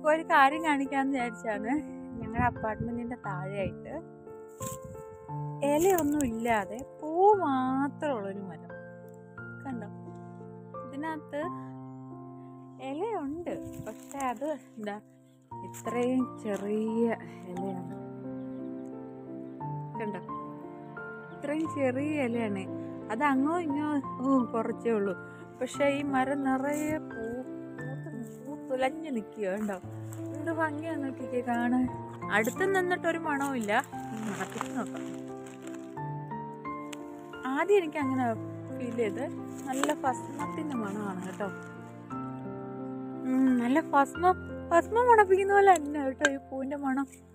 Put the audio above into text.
ഒരു കാര്യം കാണിക്കാന്ന് വിചാരിച്ചാണ് ഞങ്ങളുടെ അപ്പാർട്ട്മെന്റിന്റെ താഴെയായിട്ട് ഇലയൊന്നും ഇല്ലാതെ പൂ മാത്രമുള്ളൊരു മരം കണ്ടോ ഇതിനകത്ത് ഇലയുണ്ട് പക്ഷെ അത് എന്താ ഇത്രയും ചെറിയ ഇലയാണ് കണ്ടോ ഇത്രയും ചെറിയ ഇലയാണ് അത് അങ്ങോ ഇങ്ങോ ഉം, കുറച്ചേ ഉള്ളൂ പക്ഷെ ഈ മരം നിറയെ പൂ പൂത്ത് നി- പൂ തുലഞ്ഞു നിൽക്കുക കണ്ടോ എന്ത് ഭംഗിയാ നോക്കിക്കേ കാണാൻ അടുത്ത് നിന്നിട്ടൊരു മണവും ഇല്ല മണപ്പിച്ച് നോക്കാം ആദ്യം എനിക്ക് അങ്ങനെ ഫീൽ ചെയ്ത് നല്ല ഭസ്മത്തിന്റെ മണമാണ് കേട്ടോ ഉം, നല്ല ഭസ്മ ഭസ്മം മണപ്പിക്കുന്ന പോലെ തന്നെ കേട്ടോ ഈ പൂവിന്റെ മണം